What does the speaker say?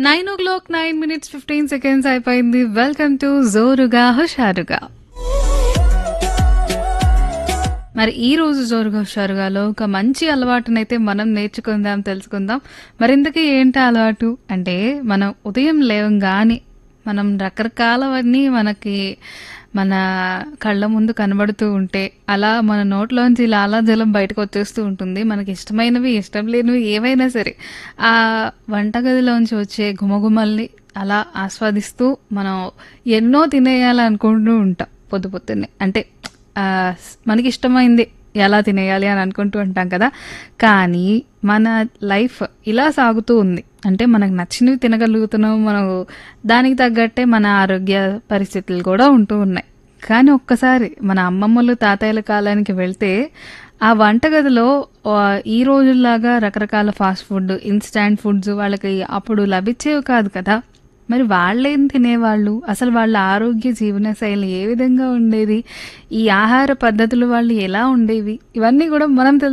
nine o'clock nine minutes fifteen seconds అయిపోయింది welcome to జోరుగా హుషారుగా మరి ఈ రోజు జోరుగా హుషారుగాలో ఒక మంచి అలవాటునైతే మనం నేర్చుకుందాం తెలుసుకుందాం మరింతకీ ఏంటి ఆ అలవాటు అంటే మనం ఉదయం లేవంగానే మనం రకరకాలవన్నీ మనకి మన కళ్ళ ముందు కనబడుతూ ఉంటే అలా మన నోట్లోంచి లాలాజలం బయటకు వచ్చేస్తూ ఉంటుంది మనకి ఇష్టమైనవి ఇష్టం లేనివి ఏవైనా సరే ఆ వంటగదిలోంచి వచ్చే గుమగుమల్ని అలా ఆస్వాదిస్తూ మనం ఎన్నో తినేయాలనుకుంటూ ఉంటాం పొద్దు పొద్దున్నే అంటే ఆ, మనకి ఇష్టమైంది ఎలా తినేయాలి అని అనుకుంటూ ఉంటాం కదా కానీ మన లైఫ్ ఇలా సాగుతూ ఉంది అంటే మనకు నచ్చినవి తినగలుగుతున్నాం మనం దానికి తగ్గట్టే మన ఆరోగ్య పరిస్థితులు కూడా ఉంటూ ఉన్నాయి కానీ ఒక్కసారి మన అమ్మమ్మలు తాతయ్యల కాలానికి వెళ్తే ఆ వంటగదిలో ఆ, ఈ రోజుల్లాగా రకరకాల ఫాస్ట్ ఫుడ్ ఇన్స్టాంట్ ఫుడ్స్ వాళ్ళకి అప్పుడు లభించేవి కాదు కదా మరి వాళ్ళేం తినేవాళ్ళు అసలు వాళ్ళ ఆరోగ్య జీవన శైలి ఏ విధంగా ఉండేది ఈ ఆహార పద్ధతులు వాళ్ళు ఎలా ఉండేవి ఇవన్నీ కూడా మనం